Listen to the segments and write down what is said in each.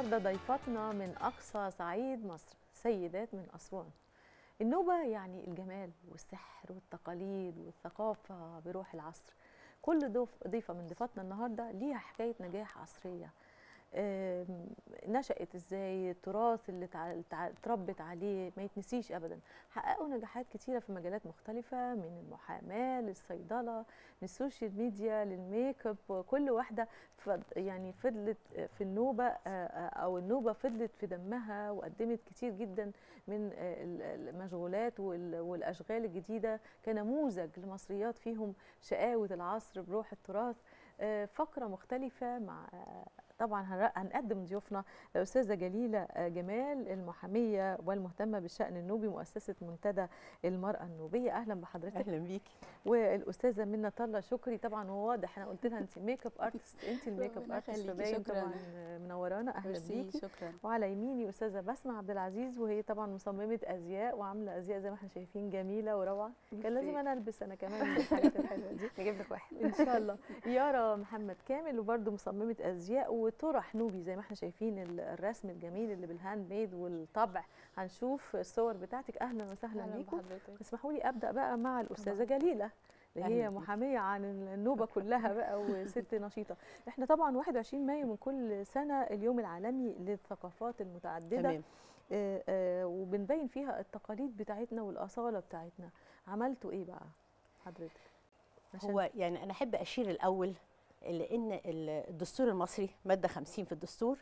النهارده ضيفتنا من اقصى صعيد مصر سيدات من اسوان النوبه يعني الجمال والسحر والتقاليد والثقافه بروح العصر كل ضيف ضيفه من ضيفاتنا النهارده ليها حكايه نجاح عصريه آم، نشأت ازاي التراث اللي تع- تع- اتربت عليه ما يتنسيش ابدا حققوا نجاحات كتيره في مجالات مختلفه من المحاماه للصيدله من السوشيال ميديا للميك اب كل واحده فض- يعني فضلت في النوبه آه، آه، او النوبه فضلت في دمها وقدمت كتير جدا من آه، ال- المشغولات وال- والاشغال الجديده كنموذج لمصريات فيهم شقاوه العصر بروح التراث آه، فقره مختلفه مع آه، طبعا هنر- هنقدم ضيوفنا الاستاذه جليله آه، جمال المحاميه والمهتمه بالشان النوبي مؤسسه منتدى المراه النوبيه اهلا بحضرتك اهلا بيكي والاستاذه منى طله شكري طبعا هو واضح انا قلت لها انت ميك اب ارتست انت الميك اب ربنا ارتست يخليكي، فباين شكراً. طبعا منورانا اهلا ميرسي بيكي شكرا وعلى يميني استاذه بسمه عبد العزيز وهي طبعا مصممه ازياء وعامله ازياء زي ما احنا شايفين جميله وروعه كان لازم انا البس انا كمان من الحاجات الحلوه دي نجيب لك واحد ان شاء الله يارا محمد كامل وبرده مصممه ازياء وطرح نوبي زي ما احنا شايفين ال- الرسم الجميل اللي بالهاند ميد والطبع هنشوف الصور بتاعتك اهلا وسهلا بيكم بحضرتك اسمحوا لي ابدا بقى مع الاستاذه جليله اللي أهلا هي بيكي. محاميه عن النوبه كلها بقى وست نشيطه احنا طبعا 21 مايو من كل سنه اليوم العالمي للثقافات المتعدده تمام آه، آه، وبنبين فيها التقاليد بتاعتنا والاصاله بتاعتنا عملتوا ايه بقى حضرتك عشان- هو يعني انا احب اشير الاول لان الدستور المصري ماده 50 في الدستور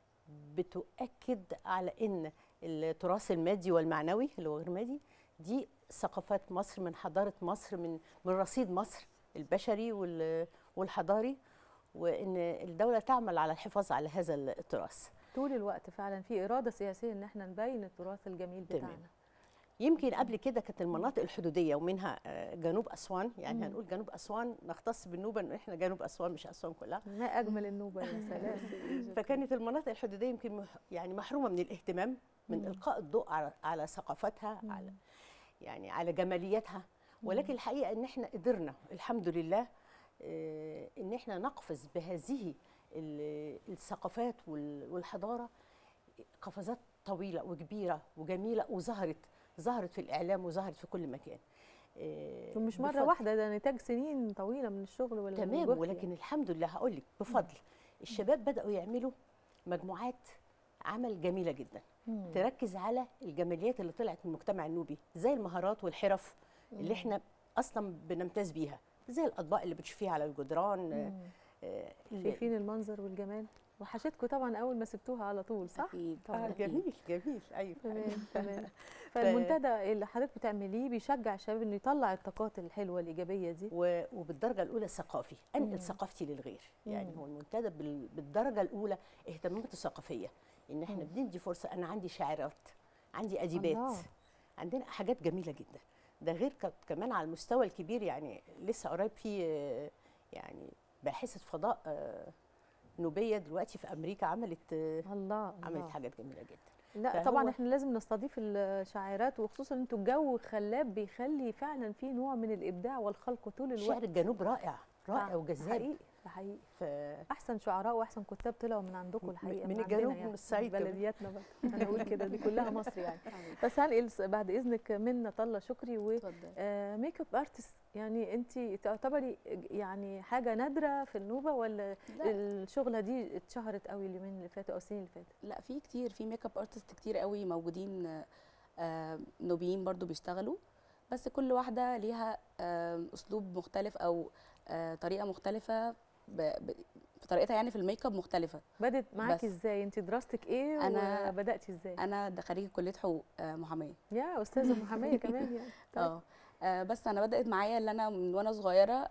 بتؤكد على ان التراث المادي والمعنوي اللي هو غير مادي دي ثقافات مصر من حضاره مصر من من رصيد مصر البشري وال- والحضاري وان الدوله تعمل على الحفاظ على هذا التراث طول الوقت فعلا في اراده سياسيه ان احنا نبين التراث الجميل تمام. بتاعنا يمكن قبل كده كانت المناطق الحدوديه ومنها آه، جنوب اسوان يعني مم. هنقول جنوب اسوان نختص بالنوبه ان احنا جنوب اسوان مش اسوان كلها ما اجمل النوبه يا سلام فكانت المناطق الحدوديه يمكن مح- يعني محرومه من الاهتمام من مم. القاء الضوء على على ثقافتها مم. على يعني على جماليتها ولكن الحقيقه ان احنا قدرنا الحمد لله آه، ان احنا نقفز بهذه ال- الثقافات وال- والحضاره قفزات طويله وكبيره وجميله وظهرت ظهرت في الاعلام وظهرت في كل مكان آه، ومش مره بفضل- واحده ده نتاج سنين طويله من الشغل وال- تمام والجهد ولكن الحمد لله هقول لك بفضل الشباب بداوا يعملوا مجموعات عمل جميله جدا مم. تركز على الجماليات اللي طلعت من المجتمع النوبي زي المهارات والحرف اللي احنا اصلا بنمتاز بيها زي الاطباق اللي بتشوفيها على الجدران آه، مم. آه، اللي- شايفين المنظر والجمال وحشتكم طبعا اول ما سبتوها على طول صح اكيد آه طبعا جميل جميل ايوه تمام تمام فالمنتدى اللي حضرتك بتعمليه بيشجع الشباب انه يطلع الطاقات الحلوه الايجابيه دي و- وبالدرجه الاولى ثقافي مم. انقل ثقافتي للغير يعني مم. هو المنتدى بال- بالدرجه الاولى اهتمامات الثقافيه ان احنا مم. بندي فرصه انا عندي شاعرات عندي اديبات الله. عندنا حاجات جميله جدا ده غير ك- كمان على المستوى الكبير يعني لسه قريب في آه، يعني باحثه فضاء آه، نوبيه دلوقتي في امريكا عملت آه، الله عملت الله. حاجات جميله جدا لا فهو- طبعا احنا لازم نستضيف الشاعرات وخصوصا انتوا الجو خلاب بيخلي فعلا في نوع من الابداع والخلق طول الوقت شعر الجنوب رائع رائع آه، وجذاب حقيقي ده حقيقي ف- احسن شعراء واحسن كتاب طلعوا من عندكم من- الحقيقه من عندنا الجنوب ومن الصعيد كمان. بلدياتنا بقى انا اقول كده دي كلها مصر يعني بس هنقل س- بعد اذنك منا طله شكري و اتفضل آه، ميك اب ارتست يعني انت تعتبري يعني حاجه نادره في النوبه ولا لا الشغله دي اتشهرت قوي اليومين اللي فاتوا او السنين اللي فاتت لا في كتير في ميك اب ارتست كتير قوي موجودين آه، آه، نوبيين برضو بيشتغلوا بس كل واحده ليها آه، اسلوب مختلف او آه، طريقه مختلفه ب... ب... في طريقتها يعني في الميك اب مختلفه بدت معاكي بس. ازاي انت دراستك ايه أنا- وبداتي ازاي انا ده خريجه كليه حقوق آه، محاميه يا استاذه محاميه كمان يعني طيب. اه آه، بس انا بدات معايا اللي انا من وانا صغيره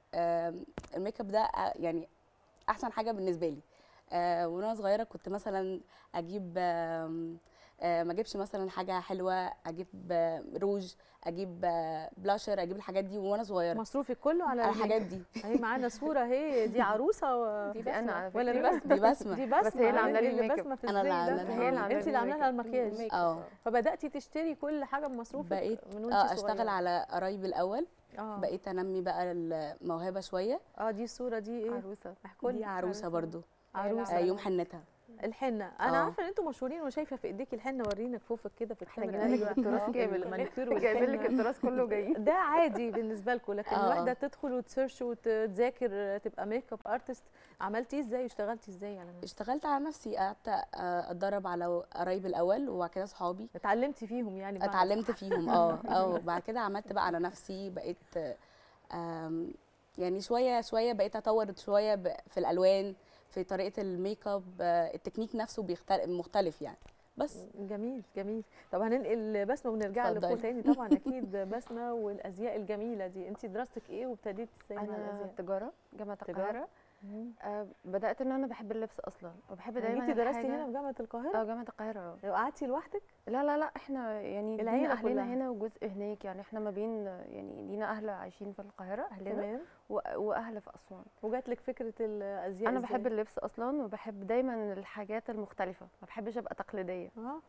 آم، الميك اب ده آه، يعني احسن حاجه بالنسبه لي آه، وانا صغيره كنت مثلا اجيب آم، آه، ما اجيبش مثلا حاجه حلوه اجيب آه، روج اجيب آه، بلاشر اجيب الحاجات دي وانا صغيره مصروفك كله على على الميك الحاجات اب. دي اهي معانا صوره اهي دي عروسه و... دي أنا على ولا فكرة. دي بسمه دي بسمة. دي بسمه بس هي اللي عاملة لي اللي الميك اب. بسمه في أنا اللي الزي ده. عاملة هي اللي عاملة انت اللي لي عامله لها الميك اب. المكياج الميك اه اب. فبداتي تشتري كل حاجه بمصروفك بقيت من وانت اه اشتغل صغيرة. على قرايبي الاول اه بقيت انمي بقى الموهبه شويه اه دي الصوره دي ايه عروسه احكوا دي لي عروسه عروسة. برضو عروسه آه، يوم حنتها الحنه انا آه. عارفه ان انتوا مشهورين وشايفه في ايديكي الحنه ورينا كفوفك كده في احنا الكاميرا جايبين لك أيوة. التراث كامل المانيكير جايبين لك والحنة. التراث كله جاي ده عادي بالنسبه لكم لكن آه. واحده تدخل وتسيرش وتذاكر تبقى ميك اب ارتست عملتي ازاي واشتغلتي ازاي على نفسك اشتغلت على نفسي قعدت آه، اتدرب على قرايبي الاول وبعد كده صحابي اتعلمتي فيهم يعني بمعنى اتعلمت فيهم اه اه بعد كده عملت بقى على نفسي بقيت آم، يعني شويه شويه بقيت اطور شويه ب- في الالوان في طريقه الميك اب آه، التكنيك نفسه بيختلف مختلف يعني بس جميل جميل طب هننقل بسمه ونرجع لكم اتفضلي. تاني طبعا اكيد بسمه والازياء الجميله دي انت دراستك ايه وابتديتي ازاي مع انا الازياء تجاره جامعه تجارة؟ القاهره آه بدات ان انا بحب اللبس اصلا وبحب يعني دايما جيتي درستي الحاجة- هنا في جامعه القاهره اه جامعه القاهره لو قعدتي لوحدك لا لا لا احنا يعني العيلة لينا اهلنا كلها. هنا وجزء هناك يعني احنا ما بين يعني لينا اهل عايشين في القاهره اهلنا تمام و- واهل في اسوان وجات لك فكره الازياء انا إزاي؟ بحب اللبس اصلا وبحب دايما الحاجات المختلفه ما بحبش ابقى تقليديه اه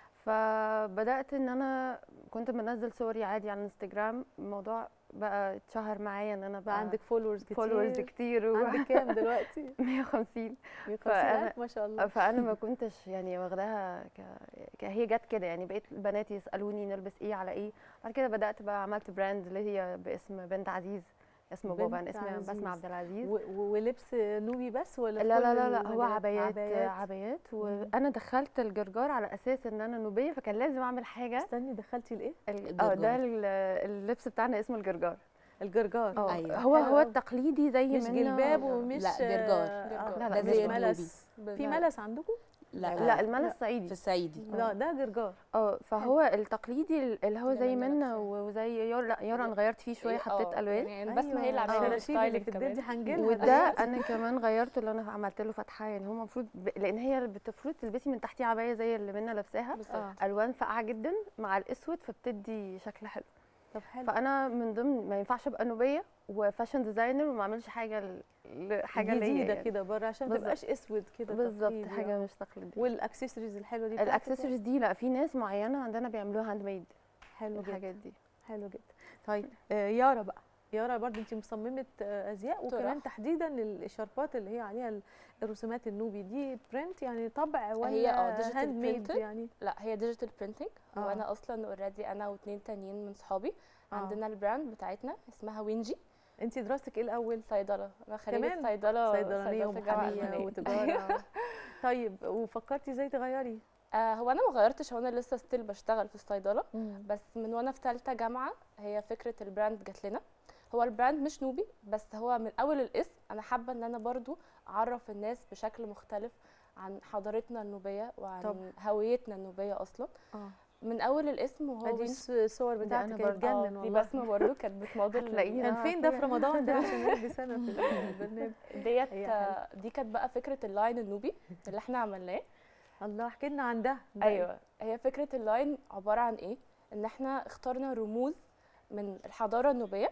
فبدات ان انا كنت بنزل صوري عادي على الانستجرام الموضوع بقى اتشهر معايا ان انا بقى عندك فولورز كتير فولورز كتير و عندك كام دلوقتي 150 150 ما شاء الله فانا ما كنتش يعني واخداها ك... ك... هي جت كده يعني بقيت البنات يسالوني نلبس ايه على ايه بعد كده بدات بقى عملت براند اللي هي باسم بنت عزيز اسم بنت بابا انا اسمي عزيز. بسمة عبد العزيز و- و- ولبس نوبي بس ولا في لا كل لا لا لا هو المجالات؟ عبايات عبايات عبايات وانا دخلت الجرجار على اساس ان انا نوبيه فكان لازم اعمل حاجه استني دخلتي الايه ال- اه ده الجرجار. ال- اللبس بتاعنا اسمه الجرجار الجرجار اه أيوة. هو حلو هو أوي. التقليدي زي مش منا جلباب و- ومش لا، جرجار. آه، لا، لا، مش زي النوبي. ملس في بالظبط. ملس عندكم لا لا الملس صعيدي في الصعيدي لا ده جرجار اه فهو التقليدي اللي هو اللي زي مننا منا لابساه. وزي يار لا يار انا غيرت فيه شويه إيه، حطيت آه، الوان يعني بسمه هي اللي أيوة. عامله آه، له رشيد اللي ستايلنج في الدنيا كمان هنجيلها وده انا كمان غيرته اللي انا عملت له فتحه يعني هو المفروض ب... لان هي المفروض تلبسي من تحتيه عبايه زي اللي منا لابساها بالظبط آه. الوان فاقعه جدا مع الاسود فبتدي شكل حلو طب حلو فانا من ضمن ما ينفعش ابقى نوبيه وفاشن ديزاينر وما اعملش حاجه ل... ل- حاجه ليا جديده يعني. كده بره عشان ما بالظبط. تبقاش اسود كده بالظبط تقليدي، حاجه آه. مش تقليديه والاكسسوارز الحلوه دي بتاعتك الاكسسوارز دي لا في ناس معينه عندنا بيعملوها هاند ميد حلو جدا الحاجات دي حلو جدا طيب آه يارا بقى يارا برضه انت مصممه آه ازياء وكمان طرح. تحديدا الاشاربات اللي هي عليها ال- الرسومات النوبي دي برنت يعني طبع ولا هي اه digital هاند ميد printed. يعني لا هي ديجيتال برينتنج آه. وانا اصلا اوريدي انا واتنين تانيين من صحابي آه. عندنا البراند بتاعتنا اسمها وينجي انت دراستك ايه الاول صيدله انا خريجه كمان؟ صيدله صيدلانيه صيدلة الجامعة ومحاميه الألمانية. وتجاره طيب وفكرتي ازاي تغيري آه هو انا ما غيرتش هو انا لسه ستيل بشتغل في الصيدله بس من وانا في ثالثه جامعه هي فكره البراند جات لنا هو البراند مش نوبي بس هو من اول الاسم انا حابه ان انا برضو اعرف الناس بشكل مختلف عن حضارتنا النوبيه وعن طبعا. هويتنا النوبيه اصلا اه من اول الاسم وهو ادي وين الص- الصور أنا بتاعتك برضه. هتجنن آه، دي والله بسمه برضو كانت بتموديل هتلاقيني كان أنا فين ده في عارفاها. رمضان ده عشان نقضي سنه في البرنامج ديت هي آه، دي كانت بقى فكره اللاين النوبي اللي احنا عملناه الله احكي لنا عن ده ده إيه؟ ايوه هي فكره اللاين عباره عن ايه ان احنا اخترنا رموز من الحضاره النوبيه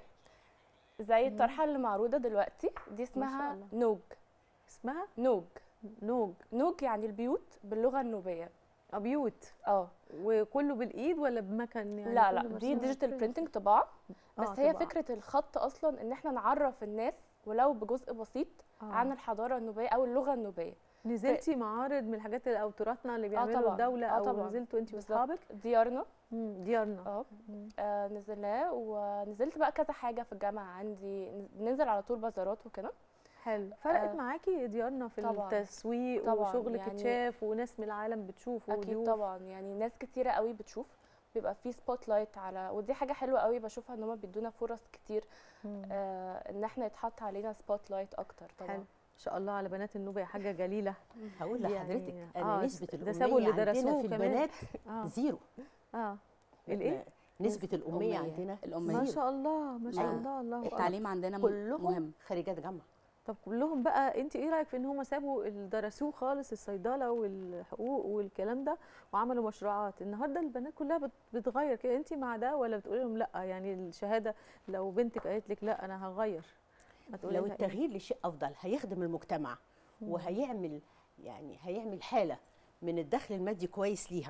زي الطرحه اللي معروضه دلوقتي دي اسمها الله. نوج اسمها نوج نوج نوج يعني البيوت باللغه النوبيه ابيوت اه وكله بالايد ولا بمكن يعني لا كله لا دي مرسوم ديجيتال print؟ برينتنج طباعه بس آه، هي طباعة. فكره الخط اصلا ان احنا نعرف الناس ولو بجزء بسيط آه. عن الحضاره النوبيه او اللغه النوبيه نزلتي معارض من الحاجات اللي- او تراثنا اللي بيعملوا طبعاً. الدوله آه او طبعاً. نزلتوا انت بالظبط. واصحابك ديارنا مم، ديارنا اه مم. آه، نزلناه ونزلت بقى كذا حاجه في الجامعه عندي ننزل على طول بازارات وكده حلو فرقت آه. معاكي ديارنا في طبعاً. التسويق طبعاً، وشغلك يعني- اتشاف وناس من العالم بتشوف اكيد وضيوف طبعا يعني ناس كتيره قوي بتشوف بيبقى في سبوت لايت على ودي حاجه حلوه قوي بشوفها ان هم بيدونا فرص كتير مم. آه ان احنا يتحط علينا سبوت لايت اكتر طبعا حلو ان شاء الله على بنات النوبه حاجه جليله هقول يعني- لحضرتك آه، انا نسبه ده سابوا الاميه اللي عندنا درسوه في كمان. البنات اه زيرو اه الايه نسبه الاميه الأمية. عندنا الأمية. ما زيرو. شاء الله ما شاء أيوة. الله الله أكبر. التعليم عندنا م- كلهم مهم خريجات جامعه طب كلهم بقى انت ايه رايك في ان هم سابوا اللي درسوه خالص الصيدله والحقوق والكلام ده وعملوا مشروعات النهارده البنات كلها بت- بتغير كده انت مع ده ولا بتقولي لهم لا يعني الشهاده لو بنتك قالت لك لا انا هغير هتقولي لو لها إيه؟ التغيير لشيء افضل هيخدم المجتمع وهيعمل يعني هيعمل حاله من الدخل المادي كويس ليها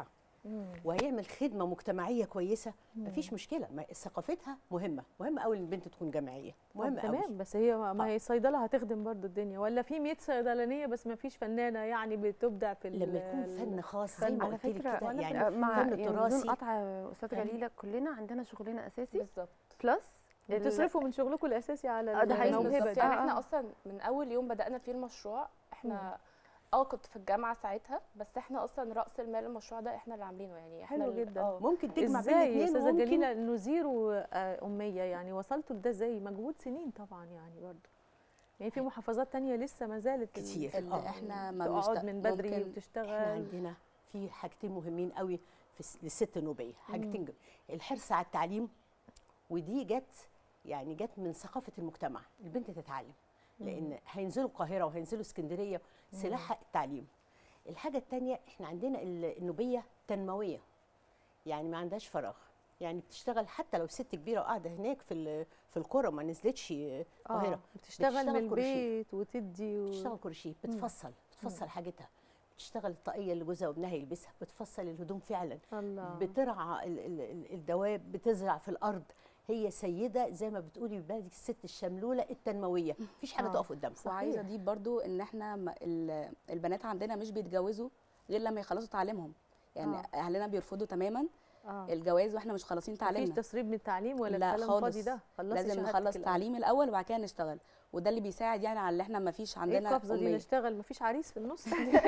مم. وهيعمل خدمه مجتمعيه كويسه مفيش مشكله ما ثقافتها مهمه مهم قوي ان البنت تكون جامعيه مهم طب قوي تمام بس هي ما ما آه. هي الصيدله هتخدم برضو الدنيا ولا في 100 صيدلانيه بس ما فيش فنانه يعني بتبدع في ال- لما يكون ال- فن خاص زي فن ما على قلت لك فكره كده ولا يعني مع فن يعني بدون تراثي قطع استاذ يعني- جليله كلنا عندنا شغلنا اساسي بالظبط بلس بتصرفوا من شغلكم الاساسي على آه، ده حقيقي. الموهبه بالظبط دي يعني آه، احنا آه. اصلا من اول يوم بدانا فيه المشروع احنا اه كنت في الجامعه ساعتها بس احنا اصلا راس المال المشروع ده احنا اللي عاملينه يعني احنا حلو اللي- جدا. اه ممكن تجمع بين ازاي يا الاثنين استاذه وممكن جليله انه زيرو آه، اميه يعني وصلتوا لده ازاي مجهود سنين طبعا يعني برضو يعني في محافظات تانية لسه ما زالت ال- كتير. اللي آه. احنا ما تقعد بنشت- من بدري ممكن احنا وتشتغل عندنا في حاجتين مهمين قوي في الس- للست النوبيه حاجتين جم- الحرص على التعليم ودي جت يعني جت من ثقافه المجتمع البنت تتعلم لان هينزلوا القاهره وهينزلوا اسكندريه سلاحها التعليم الحاجه الثانيه احنا عندنا ال- النوبيه تنمويه يعني ما عندهاش فراغ يعني بتشتغل حتى لو ست كبيره وقاعده هناك في ال- في القرى ما نزلتش القاهره آه. بتشتغل من بتشتغل كروشيه. البيت وتدي و... بتشتغل كروشيه بتفصل بتفصل حاجتها بتشتغل الطاقيه اللي جوزها وابنها يلبسها بتفصل الهدوم فعلا الله بترعى ال- ال- ال- الدواب بتزرع في الارض هي سيده زي ما بتقولي بالك الست الشملوله التنمويه مفيش حاجه آه. تقف قدامها وعايزه اضيف برضو ان احنا م- ال- البنات عندنا مش بيتجوزوا غير لما يخلصوا تعليمهم يعني آه. اهلنا بيرفضوا تماما اه الجواز واحنا مش خالصين مفيش تعليمنا تسريب من التعليم ولا لا الكلام خالص. فاضي ده خلصي لازم شهادتك نخلص الأول. تعليم الاول وبعد كده نشتغل وده اللي بيساعد يعني على اللي احنا ما فيش ايه عندنا القفزه دي أمية. نشتغل مفيش عريس في النص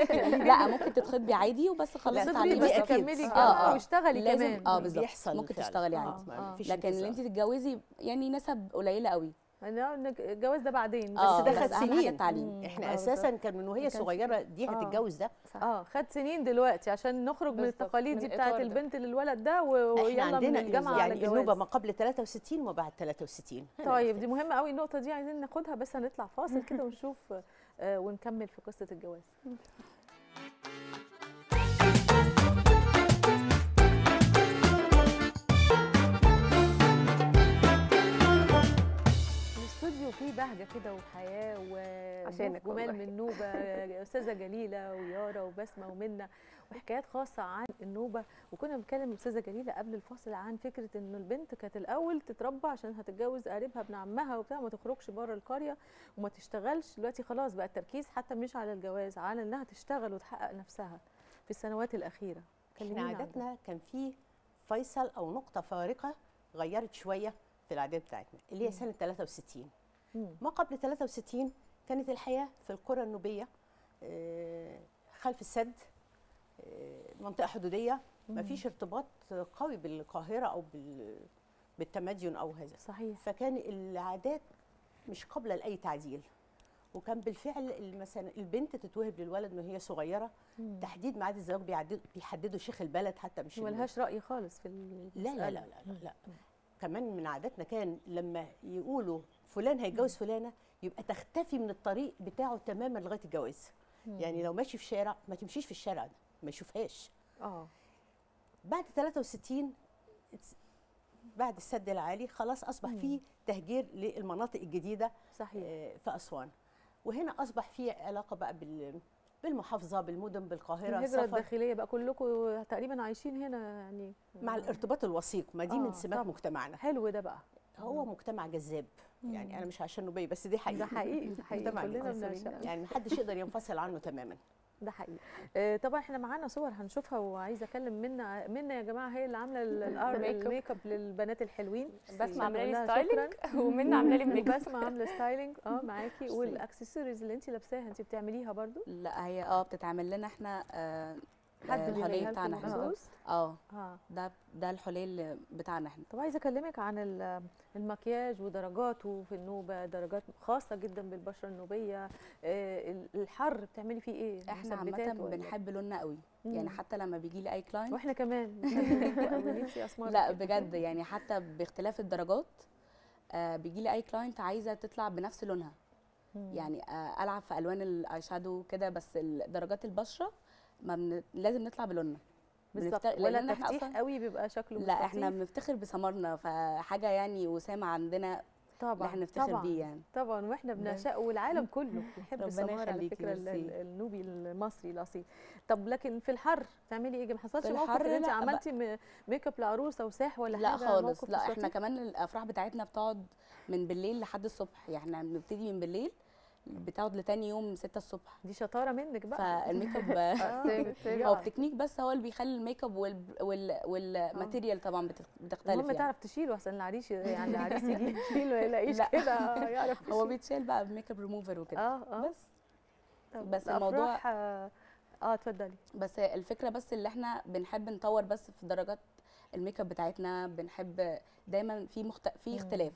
لا ممكن تتخطبي عادي وبس خلصي تخطبي تعليم بس دي أكيد. كملي آه، الجامعه آه. واشتغلي لازم- كمان اه بالظبط بيحصل ممكن فعلاً. تشتغلي آه. عادي ما آه. فيش لكن اللي انت تتجوزي يعني نسب قليله قوي انا إن الجواز ده بعدين اه ده بس خد أهم حاجة سنين. التعليم مم. احنا آه، اساسا كان من وهي ما كانش صغيره دي آه. هتتجوز ده اه خد سنين دلوقتي عشان نخرج من بالظبط، التقاليد من دي الإطار بتاعت ده. البنت للولد ده و- احنا ويلا من عندنا الجامعه على يعني الجواز النوبه ما قبل 63 وما بعد 63 هنا طيب بيختلف. دي مهمه قوي النقطه دي عايزين ناخدها بس هنطلع فاصل كده ونشوف آه ونكمل في قصه الجواز الاستوديو فيه بهجه كده وحياه عشانك وجمال والله. من نوبه استاذه جليله ويارا وبسمه ومنى وحكايات خاصه عن النوبه وكنا بنتكلم استاذه جليله قبل الفاصل عن فكره انه البنت كانت الاول تتربى عشان هتتجوز قريبها ابن عمها وبتاع ما تخرجش بره القريه وما تشتغلش دلوقتي خلاص بقى التركيز حتى مش على الجواز على انها تشتغل وتحقق نفسها في السنوات الاخيره احنا كلمينا عن ده. عاداتنا كان في فيصل او نقطه فارقه غيرت شويه في العادات بتاعتنا اللي هي سنه 63 مم. ما قبل 63 كانت الحياه في القرى النوبيه آه، خلف السد آه، منطقه حدوديه ما فيش ارتباط قوي بالقاهره او بال- بالتمدن او هذا صحيح فكان العادات مش قابله لاي تعديل وكان بالفعل ال- مثلا البنت تتوهب للولد من هي صغيره مم. تحديد ميعاد الزواج بيعدد- بيحددوا شيخ البلد حتى مش ال- ملهاش راي خالص في لا لا لا لا لا, لا. كمان من عاداتنا كان لما يقولوا فلان هيتجوز فلانه يبقى تختفي من الطريق بتاعه تماما لغايه الجواز يعني لو ماشي في شارع ما تمشيش في الشارع ده ما يشوفهاش اه بعد 63 اتس- بعد السد العالي خلاص اصبح في تهجير للمناطق الجديده صحيح آه، في اسوان وهنا اصبح في علاقه بقى بال بالمحافظه بالمدن بالقاهره الهجرة سفر الداخلية بقى كلكم تقريبا عايشين هنا يعني مع الارتباط الوثيق ما دي آه، من سمات طبعاً. مجتمعنا حلو ده بقى هو مجتمع جذاب يعني انا مش عشان نوبيه بس دي حقيقه ده حقيقي ده حقيقي مجتمع كلنا جذاب. بنعشقه يعني محدش يقدر ينفصل عنه تماما ده حقيقي آه، طبعا احنا معانا صور هنشوفها وعايزه اكلم منا منا يا جماعه هي اللي عامله ال- الار الميك اب. الميك اب للبنات الحلوين بسمة عاملة لي نقول لها ستايلينج شكراً. ومنى عاملة لي ميك اب بسمة عامله ستايلينج اه معاكي ميرسي. والاكسسوارز اللي انت لابساها انت بتعمليها برضو لا هي اه بتتعمل لنا احنا آه حد آه، بيعملها الحلي لكم بتاعنا احنا مخصوص اه اه ده ده الحلي اللي بتاعنا احنا طب عايزه اكلمك عن ال- المكياج ودرجاته في النوبه درجات خاصه جدا بالبشره النوبيه آه، ال- الحر بتعملي فيه ايه احنا عامه مثبتات ولا؟ بنحب لوننا قوي مم. يعني حتى لما بيجي لي اي كلاينت واحنا كمان بنحب أوي نفسي اسمر لا كده. بجد يعني حتى باختلاف الدرجات آه بيجي لي اي كلاينت عايزه تطلع بنفس لونها مم. يعني آه العب في الوان الاي شادو كده بس ال- درجات البشره ما من... لازم نطلع بلوننا بالظبط بنفتر- ولا لأن إحنا تفتيح أصلاً- قوي بيبقى شكله لا مش احنا لطيف. بنفتخر بسمرنا فحاجه يعني وسام عندنا طبعا اللي احنا نفتخر طبعا بيه يعني طبعا واحنا بس. بنعشقه والعالم كله بيحب ربنا السمار على يخليكي، فكره ال- ميرسي. ال- النوبي المصري الاصيل طب لكن في الحر تعملي ايه ما حصلش في موقف الحر ان انت لا، عملتي م- ميك اب لعروسه وساح ولا لا حاجه خالص موقف لا مش احنا لطيف؟ كمان الافراح بتاعتنا بتقعد من بالليل لحد الصبح يعني احنا بنبتدي من بالليل بتقعد لتاني يوم 6 الصبح دي شطاره منك بقى فالميك اب ثابت- ثابت. هو التكنيك بس هو اللي بيخلي الميك اب وال وال والماتيريال طبعا بت- بتختلف المهم يعني تعرف تشيله عشان العريس يعني العريس يجي يشيله ما يلاقيش لا. كده يعرف هو يشيل. بيتشال بقى بميك اب ريموفر وكده اه اه بس طب بس الأفراح، الموضوع- اه آه، اتفضلي بس الفكره بس اللي احنا بنحب نطور بس في درجات الميك اب بتاعتنا بنحب دايما في مخت... في اختلاف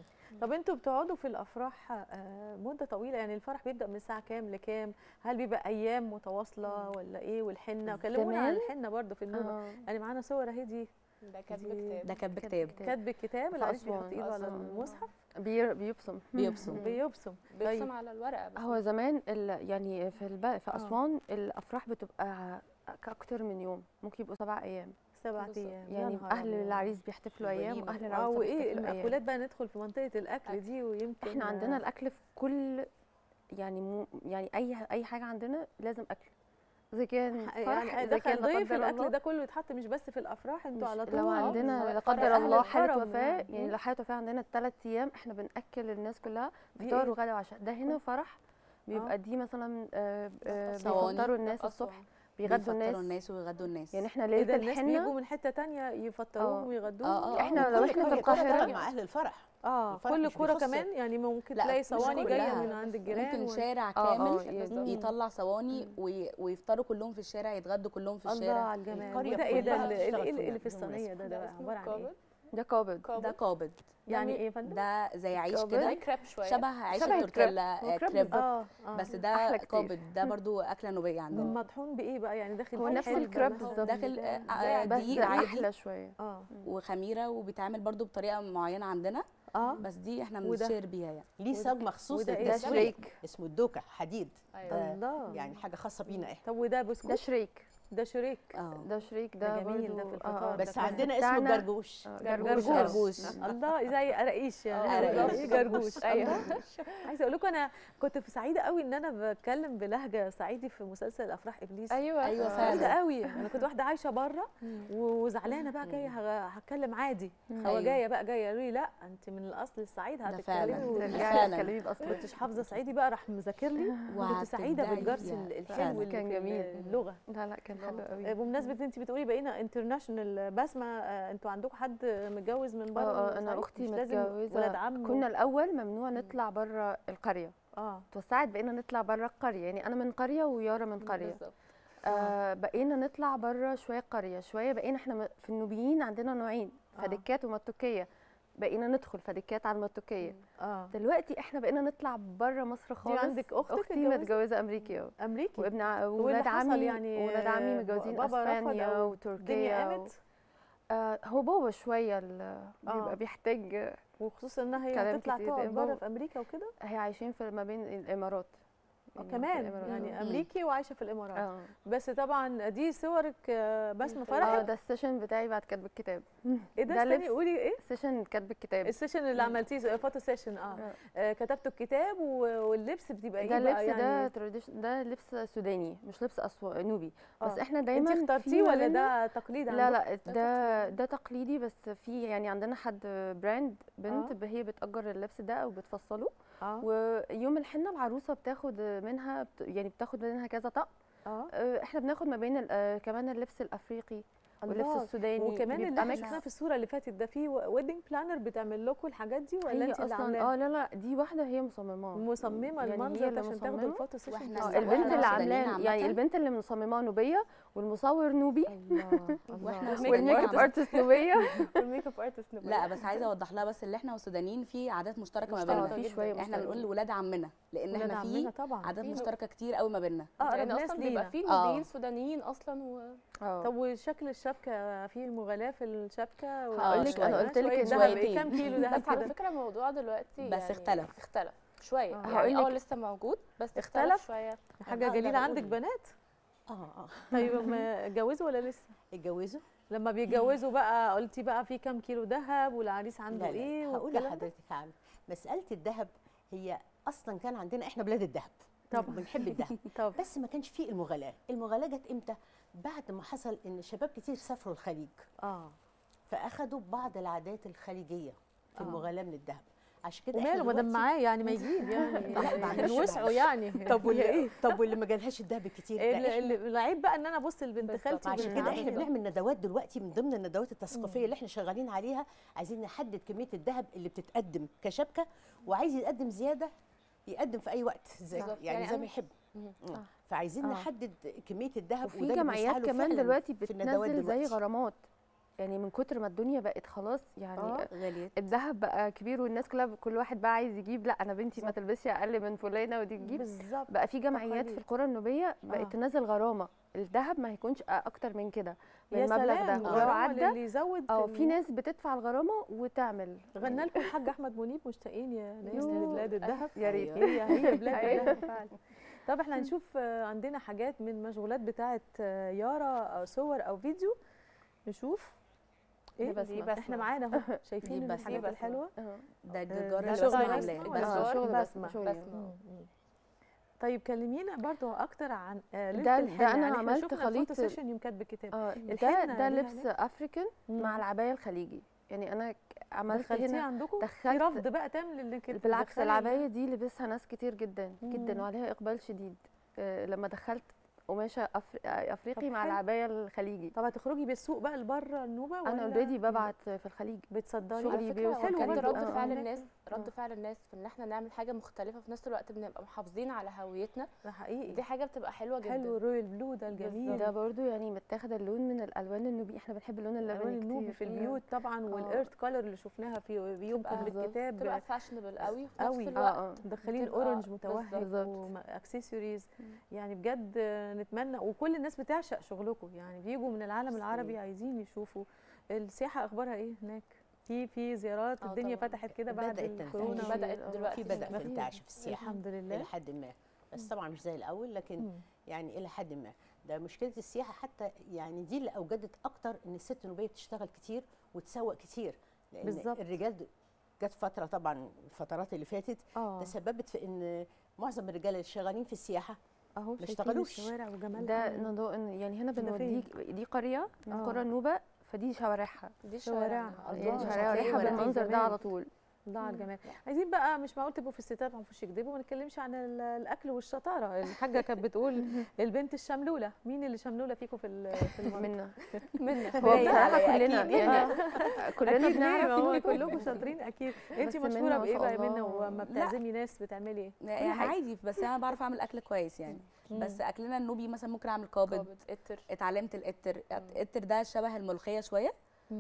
طب انتوا بتقعدوا في الافراح آه، مده طويله يعني الفرح بيبدا من الساعه كام لكام هل بيبقى ايام متواصله ولا ايه والحنه وكلمونا عن زمان؟ الحنه برضو في النوبه آه. يعني معانا صور اهي دي ده كاتب دي- كتاب ده كاتب كتاب كاتب الكتاب في العريس أسوان. بيحط ايده على أسوان. المصحف بي- بيبصم بيبصم بيبصم بيرسم طيب. على الورقه بس هو زمان ال- يعني في الب... في آه. اسوان الافراح بتبقى اكتر من يوم ممكن يبقوا سبع ايام سبع بالظبط. ايام يا يعني نهار اهل أبيض. العريس بيحتفلوا ايام الوليمة. واهل اه العروسه وايه بيحتفلوا ايام المأكولات بقى ندخل في منطقه الاكل دي ويمكن احنا عندنا الاكل في كل يعني مو يعني اي اي حاجه عندنا لازم اكل اذا كان فرح يعني اذا دخل كان ضيف لا قدر الاكل الله ده كله يتحط مش بس في الافراح انتوا مش- على طول لو آه، عندنا بالظبط. لا فرق قدر أهل الله حاله الكرم وفاه يعني. يعني لو حاله وفاه عندنا ثلاث ايام احنا بناكل الناس كلها دي فطار إيه؟ وغدا وعشاء ده هنا فرح بيبقى دي مثلا آه، آه، صواني. بيفطروا الناس ده الصبح أسوان. بيغدوا بيفطروا الناس الناس ويغدوا الناس يعني احنا ايه ليله ده الناس بيجوا الحنه من حته تانية يفطروهم اه ويغدوهم اه إحنا لو وكل إحنا في قرية طبعاً القاهرة- مع اهل الفرح اه الفرح كل مش كوره بيخص- كمان يعني ممكن لا، تلاقي مش صواني كلها. جايه من عند الجيران ممكن و- شارع آه، كامل آه، يز- يطلع صواني وي- ويفطروا كلهم في الشارع يتغدوا كلهم في الله الشارع على الجمال القرية وده ايه ده كلها اللي, بتشتغل اللي, في اللي في اليوم الصينيه ده ده بقى اسمه عباره عن ايه كابل. ده كابد كابل. ده قابض يعني يعني ايه يا فندم ده زي عيش قابض. كده زي كريب شويه شبه عيش شبه التورتيلا الكريب. هو آه، كريب كريب بالظبط. اه اه بس أحلى ده كتير. قابض ده برضو اكله نوبيه عندنا مطحون بايه بقى يعني داخل هو فيه نفس حلبة الكريب مثلاً بالظبط. داخل بتاع. آه، بس دقيق عادي احلى شويه اه وخميره وبيتعمل برضو بطريقه معينه عندنا اه بس دي احنا وده؟ بنشير بيها يعني ليه صاج مخصوص وده إيه؟ ده للتسويق شريك اسمه الدوكه حديد ايوه ده الله يعني حاجه خاصه بينا احنا طب وده ده بسكوت شريك ده شريك اه ده شريك ده ده جميل ده برضو في الفطار. بس ده عندنا بتاعنا- اسمه الجرجوش آه، جرجوش جرجوش. الله زي قراقيش آه، يعني قراقيش. ايه جرجوش ايوه عايزه اقول لكم انا كنت في سعيده قوي ان انا بتكلم بلهجه صعيدي في مسلسل افراح ابليس ايوه أيوة آه. فعلا. سعيده قوي انا كنت واحده عايشه بره وزعلانه بقى جايه ه- هتكلم عادي هو أيوة. جايه بقى جايه قالوا لي لا انت من الاصل الصعيد ده هتتكلمي فعلا. و- ده ترجعي فعلا. تتكلمي باصلا ما كنتش حافظه صعيدي بقى راح مذاكر لي كنت سعيده وهتبدعي بالجرس فيها. ال- الحلو فعلا. اللي كان في جميل. اللغه لا لا كان حلو آه، قوي بمناسبه انت بتقولي بقينا انترناشونال بسمه آه، انتوا عندكم حد متجوز من بره اه اه انا الصعيد؟ اختي مش لازم متجوزه ولاد عم كنا الاول ممنوع نطلع بره القريه اه توسعت بقينا نطلع بره القريه يعني انا من قريه ويارا من قريه بالظبط آه بقينا نطلع بره شويه قريه شويه بقينا احنا م- في النوبيين عندنا نوعين آه. فدكات ومتوكيه بقينا ندخل فدكات على المتوكيه اه دلوقتي احنا بقينا نطلع بره مصر خالص عندك أختك اختي اتجوزت؟ متجوزه امريكي اه امريكي وابن ع- واللي وولاد حصل عمي يعني ولاد عمي آه، متجوزين بابا رفض اسبانيا أو وتركيا الدنيا و... قامت آه هو بابا شويه ال- آه. بيبقى بيحتاج وخصوصا انها هي كلام هتطلع كتير. تقعد بره بابا- في امريكا وكده هي عايشين في ما بين الامارات آه، يعني في كمان الإمارات. يعني مم. امريكي وعايشه في الامارات اه بس طبعا دي صورك آه، بسمه اه فرحت ده السيشن بتاعي بعد كتب الكتاب ايه ده ده استني لبس. قولي ايه سيشن كتب الكتاب السيشن اللي عملتيه فوتو سيشن اه آه. آه، كتبتوا الكتاب و- واللبس بتبقى ايه ده بقى لبس ده يعني تراديشن ده لبس سوداني مش لبس أسو... نوبي بس آه. احنا دايما انت في اخترتيه ما ولا بيننا- ده تقليد لا عندكم؟ لا ده ده تقليدي بس في يعني عندنا حد براند بنت آه. ب- هي بتأجر اللبس ده او بتفصله اه ويوم الحنه العروسه بتاخد منها بت... يعني بتاخد منها كذا طقم اه آه، احنا بناخد ما بين ال- آه، كمان اللبس الافريقي واللبس الله. السوداني وكمان اللي بيبقى احنا ميكس. شفناه في الصوره اللي فاتت ده في ويدنج بلانر بتعمل لكم الحاجات دي ولا هي انت اللي اصلا عاملاها اه لا لا دي واحده هي مصمماه مصممه يعني هي المنظر اللي ده عشان تاخدوا مصممة. الفوتو سيشن وإحنا اه إحنا البنت اللي السودانيين عاملاه يعني عامة. البنت اللي مصمماه نوبيه والمصور نوبي الله واحنا الله. والميك اب ارتست نوبيه والميك اب ارتست لا بس عايزه اوضح لها بس اللي احنا والسودانيين في عادات مشتركه ما مشتركة بيننا في شويه احنا مشتركة. بنقول ولاد عمنا لان ولاد احنا عمنا في طبعا عادات في- مشتركه كتير قوي ما بيننا اقرب يعني ناس اصلا لينا بيبقى في آه. نوبيين سودانيين اصلا و اه طب وشكل الشبكه في مغالاه في الشبكه هقول لك، أنا قلت لك شوية إن دهب شويتين. إيه؟ كام كيلو دهب بس على كده فكره الموضوع دلوقتي بس يعني اختلف. اختلف شويه آه. يعني هقول اه لك- لسه موجود بس اختلف؟ اختلف شويه حاجه أقدر جليله أقول. عندك بنات اه اه طيب ما اتجوزوا ولا لسه اتجوزوا لما بيتجوزوا بقى قلتي بقى في كام كيلو ذهب والعريس عنده لا لا ايه هقول والكلام ده؟ لحضرتك على مساله الذهب هي اصلا كان عندنا احنا بلاد الذهب طبعا. بنحب الذهب طب بس ما كانش فيه المغالاه المغالاه جت امتى بعد ما حصل ان شباب كتير سافروا الخليج اه فاخدوا بعض العادات الخليجيه في آه. المغالاه من الذهب عشان كده إحنا وماله ما دام دلوقتي- معاه يعني ما يجيب يعني لا، معلش، وسعه معلش. يعني طب هي واللي ايه طب واللي ما جالهاش الذهب الكتير ده اللي- إحنا- اللي- العيب بقى ان انا ابص لبنت بالظبط، خالتي عشان وبنت كده عمتي. احنا بنعمل ندوات دلوقتي من ضمن الندوات التثقيفيه اللي احنا شغالين عليها عايزين نحدد كميه الذهب اللي بتتقدم كشبكه وعايز يقدم زياده يقدم في اي وقت زي بالظبط. يعني, يعني زي أنا- ما يحب مم. مم. فعايزين آه. نحدد كميه الذهب وفي وده اللي جمعيات بنسعى له كمان فعلاً دلوقتي في الندوات بتنزل زي دلوقتي. غرامات يعني من كتر ما الدنيا بقت خلاص يعني آه. غالية الذهب بقى كبير والناس كلها كل واحد بقى عايز يجيب لا انا بنتي ما تلبسش اقل من فلانه ودي تجيب بالظبط بقى في جمعيات تقاليد. في القرى النوبيه بقت آه. تنزل غرامه الذهب ما هيكونش اكتر من كده من يا المبلغ سلام ده ولو غرامة عدى للي يزود اه ال- في ناس بتدفع الغرامه وتعمل غنى لكم الحاج احمد منيب مشتاقين يا ناس يوه. لبلاد الذهب يا ريت هي هي بلاد أيوة. الذهب فعلا طب احنا هنشوف آه، عندنا حاجات من المشغولات بتاعه آه، يارا أو صور او فيديو نشوف دي ايه بسمة. بسمة. احنا معانا اهو شايفين دي بسمة. الحاجات بسمة. الحلوه اه ده آه، الجار ده اللي شغل بسمة بسمة عاملاه ولا بسمة. آه، شغل بسمة. بسمة شغل بسمة. مم، مم. طيب كلمينا برضو اكتر عن آه، ليلة ده- ده الحنة. أنا يعني إحنا عملت شفنا خليط- الفوتو سيشن يوم كاتب الكتاب اه الحنة ده ده ليها لبس ليه؟ افريكان مع العبايه الخليجي يعني انا ك- عملت دخلتيه هنا عندكم في دخلت- رفض بقى تام انك بالعكس تدخلي العبايه دي لبسها ناس كتير جدا مم. جدا وعليها اقبال شديد آه، لما دخلت قماشه أفر... آه، افريقي طب مع حلو. العبايه الخليجي طب هتخرجي بالسوق بقى لبره النوبه انا ولا اوريدي ببعت في الخليج بتصدري شغلي على بيه فكرة هو حلو كان برضه. رد آه، فعل آه. الناس رد آه. فعل الناس في ان احنا نعمل حاجه مختلفه في نفس الوقت بنبقى محافظين على هويتنا ده حقيقي دي حاجه بتبقى حلوه جدا حلو الرويال بلو ده الجميل ده برضو يعني متاخد اللون من الالوان النوبي احنا بنحب اللون الالوان اللبني النوبي كتير في البيوت طبعا والايرث كولر اللي شفناها في بيومكم تبقى- بالكتاب بتبقى فاشنبل قوي في قوي. نفس آه، الوقت اه مدخلين بتبقى- اورنج متوهج بالظبط. واكسسوارز يعني بجد آه، نتمنى وكل الناس بتعشق شغلكم يعني بيجوا من العالم العربي عايزين يشوفوا السياحه اخبارها ايه هناك في في زيارات آه الدنيا طبعاً. فتحت كده بعد بدأت تنتعش. الكورونا في- بدات آه، دلوقتي في بدأ يبقى في فيه. انتعاش في السياحه الحمد الى لله حد ما بس طبعا مش زي الاول لكن مم. يعني الى حد ما ده مشكله السياحه حتى يعني دي اللي اوجدت اكتر ان الست النوبيه تشتغل كتير وتسوق كتير لان بالظبط. الرجال د- جت فتره طبعا الفترات اللي فاتت اه تسببت في ان معظم الرجال اللي شغالين في السياحه اهو شايفين اشتغلوش. الشوارع وجمالها ده نضوء يعني هنا ده بنوديك دي قريه من آه. قرى النوبه فدي شوارعها دي شوارعها. شوارع الله، يعني مش شوارعها هتلاقي ريحه ولا بالمنظر زمان. ده على طول الله على الجمال عايزين بقى مش معقول تبقوا في الستات ما نخش يكذبوا ما نتكلمش عن ال- الاكل والشطاره الحاجه كانت بتقول البنت الشملوله مين اللي شملوله فيكم في ال- في المنطقه منا منا هو باين بصراحه عليا كلنا أكيد. يعني كلنا اكيد ليه؟ بنعرف ما هو إن- كلكم شاطرين اكيد انت بس مشهوره منى ما بايه شاء بقى يا منى الله. وما لا. بتعزمي ناس بتعملي ايه يعني حاجة. عادي بس انا بعرف اعمل اكل كويس يعني بس اكلنا النوبي مثلا ممكن اعمل قابض قابض اتر اتعلمت الاتر الاتر ده شبه الملوخيه شويه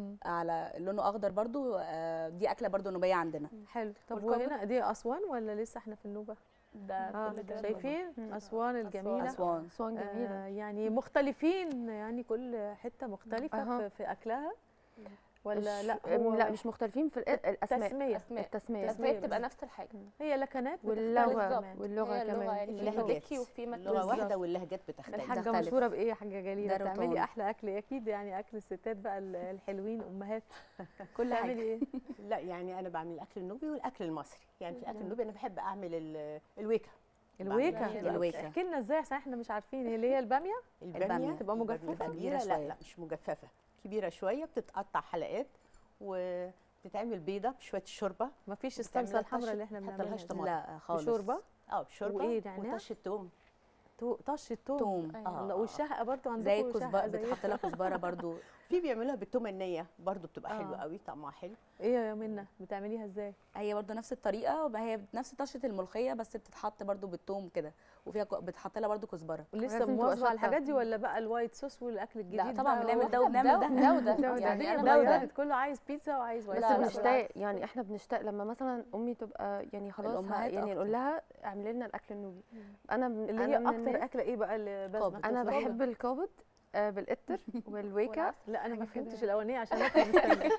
على لونه اخضر برضو آه، دي اكله برضو نوبيه عندنا حلو طب والقابض؟ وهنا دي اسوان ولا لسه احنا في النوبه ده اه كل ده شايفين مم. اسوان الجميله اسوان اسوان جميله آه يعني مختلفين يعني كل حته مختلفه أها. في, في اكلها ولا مش- لا أم، هو لا مش مختلفين في الأ- الاسماء تسميه اسماء التسميه بس تسمية هي بتبقى بس. نفس الحاجه هي لكنات بتختلف واللغه كمان. واللغه هي اللغه كمان يعني في اللهجات. مكي وفي مكي اللغه واحده بالظبط. واللهجات بتختلف الحاجه تختلف. مشهوره بايه يا حاجه جليله ده روتون. بتعملي احلى اكل اكيد يعني اكل الستات بقى ال- الحلوين امهات كل بتعملي حاجه ايه لا يعني انا بعمل الاكل النوبي والاكل المصري يعني في الاكل النوبي انا بحب اعمل ال- الويكا الويكا الويكا. احكي لنا ازاي عشان احنا مش عارفين هي اللي هي الباميه الباميه تبقى مجففة؟ بتبقى كبيرة كبيره لا شوية. لا مش مجففه كبيره شويه بتتقطع حلقات وبتتعمل بيضه بشويه الشوربه مفيش وبتعملها الصلصه الحمراء طشة، اللي احنا حتى بنعملها لهاش دي. طماطم. لا خالص بشوربه اه بشوربه وإيه نعناع؟ وطشه توم تو- طشه توم توم أيوة. الله والشهقه برضو عندكم زي شهقة الكزبره زيها. بتحط لها كزبره برضو في بيعملوها بالتومه النيه برضو بتبقى حلوه آه. قوي طعمها حلو ايه يا منى بتعمليها ازاي هي برضو نفس الطريقه وما هي نفس طشه الملوخيه بس بتتحط برضو بالثوم كده وفيها ك- بتحط لها برضو كزبره ولسه لازم تبقى مواظبه على شطة. الحاجات دي ولا بقى الوايت صوص والاكل الجديد لا طبعا بقى بنعمل هو- ده وبنعمل ده ده وده ده يعني الدنيا انا ده وده. اتغيرت كله عايز بيتزا وعايز بس وايت لا، لا، صوص. بنشتاق يعني احنا بنشتاق لما مثلا امي تبقى يعني خلاص ه- الأمهات يعني أكتر. نقول لها اعملي لنا الاكل النوبي انا من اللي أنا هي من اكتر الناس- اكله ايه بقى اللي بسمة قابض. انا توصل؟ بحب الكابط آه، بالقطر والويكا والعسل. لا انا ما حاجة كده. فهمتش الاولانيه عشان أفهم الثانية.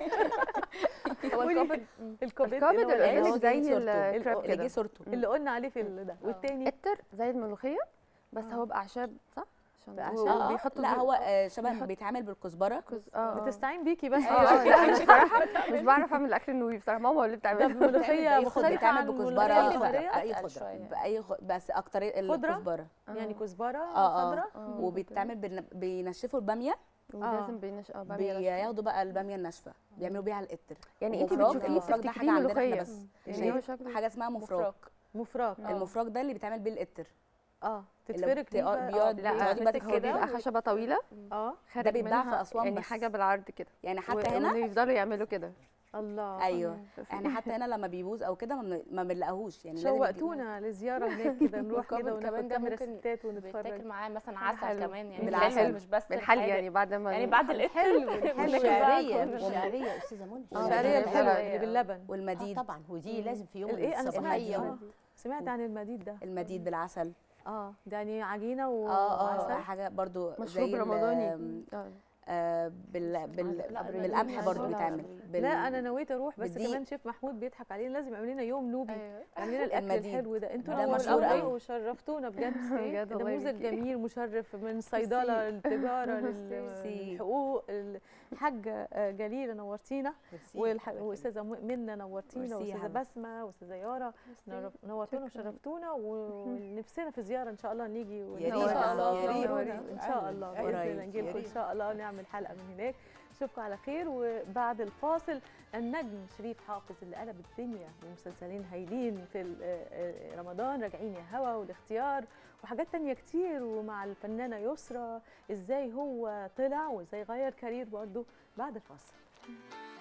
هو قولي. الكابض الكوبيت الكابط اللي هو اللي العين هو زي صورته. الكراب اللي جه كده صورته اللي قلنا عليه في ال- ده والتاني قطر زي الملوخيه بس آه. هو باعشاب صح عشان عشان- و- آه، آه. وبيحطوا لا بيه- هو آه، شبه بيحط- بيتعمل بالكزبره كز- اه آه. بتستعين بيكي بس اه اه لا انا بصراحه مش بعرف اعمل الاكل النوبي بصراحه ماما هو اللي ده بتعمله الملوخيه بأي خضرة مختلفه بيتعمل عن بكزبره الملوخيه آه، البحريه اي أتقل خضره شوية. باي خ... بس اكتر خضرة؟ الكزبره يعني كزبره اه خضراء اه وبيتعمل بن- بينشفوا الباميه ولازم بينش اه بامية ناشفة. بياخدوا بقى الباميه الناشفه بيعملوا بيها القطر يعني انت ومفراك- بتشوفيه المفراك ده بتفتكريه حاجه عندنا احنا ملوخيه بس يعني هو شايف؟ شكله حاجه اسمها مفراك مفراك آه. المفراك ده اللي بيتعمل بيه القطر اه اللي تتفرك بت- دي آه، بقى- بيقعد- لا، بتقعدي بقى تتمسك هو كده بيبقى خشبه طويله اه خارج بيتباع في منها أسوان يعني بس. حاجه بالعرض كده يعني و- حتى هنا ويفضلوا يعملوا كده الله ايوه بس- احنا حتى هنا لما بيبوظ او كده ما بن- ما بنلاقوهوش يعني لازم يجي- شوقتونا لزياره هناك كده نروح كده والكابل وناخد كمان ده كاميرا ممكن ستات بيتاكل ونتفرج معاه مثلا حلو. عسل كمان يعني بالعسل. بالعسل مش بس بالحلي الحادق. يعني بعد ما يعني بعد القطر حلو والشعريه والشعريه والشعريه يا استاذه منى آه، الشعريه يعني الحلوه بالعرض. اللي باللبن آه والمديد طبعا ودي لازم في يوم الايه انا الصباحيه سمعت المديد. آه، سمعت عن المديد ده المديد بالعسل اه ده يعني عجينه اه اه وعسل حاجه برضو مشروب زي ال- رمضاني آم، آه. آه بال بال لا، بالقمح لا، برضو لا، بيتعمل بال- لا انا نويت اروح بس بالدقيق. كمان شيف محمود بيضحك علينا لازم يعمل لنا يوم نوبي ايوه يعمل لنا الاكل المديد. الحلو ده انتوا ده نورتونا مشهور قوي. وشرفتونا بجد بجد الله نموذج يبارك فيك. جميل مشرف من صيدله للتجاره ميرسي. للحقوق الحاجه آه، جليله نورتينا ميرسي. والح- واستاذه م- منى نورتينا ميرسي يا واستاذه حبيبتي. بسمه واستاذه يارا نور- نورتونا وشرفتونا ونفسنا في زياره ان شاء الله نيجي يا ونزور ريت، ان شاء الله يا ريت. تنورونا. ان شاء الله أهلاً. باذن قريب. الله نجي يا لكم ان ريت. شاء الله ونعمل حلقه من هناك اشوفكم على خير وبعد الفاصل النجم شريف حافظ اللي قلب الدنيا بمسلسلين هايلين في ال- آه، آه، رمضان راجعين يا هوا والاختيار وحاجات تانية كتير ومع الفنانة يسرى ازاي هو طلع وازاي غير كارير برضه بعد الفاصل